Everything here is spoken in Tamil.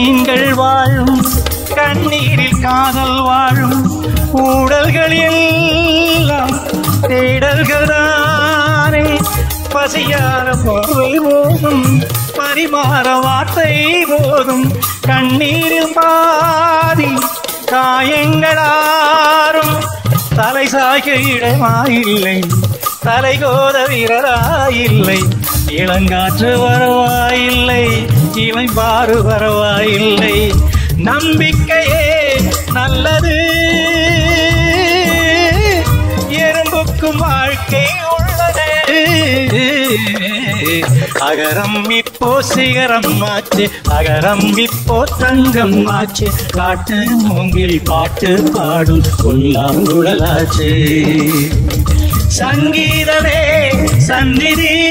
நீங்கள் வாழும் கண்ணீரில் காதல் வாழும் ஊடல்கள் எல்லாம் தேடல்கள் தானே பசியார பார்வை போதும் பரிமாற வார்த்தை போதும் கண்ணீரில் பாதி காயங்களாரும் தலை சாய்க்க இடமாயில்லை தலை கோத வீரராயில்லை இளங்காற்று வரவாயில்லை இளம்பாறு வரவாயில்லை நம்பிக்கையே நல்லது எறும்புக்கும் வாழ்க்கை உள்ளது அகரம் இப்போ சிகரம் ஆச்சு அகரம் இப்போ தங்கம் ஆச்சு காட்டு மூங்கில் பாட்டு பாடும் புல்லாங்குழலாச்சு சங்கீதமே சந்நிதி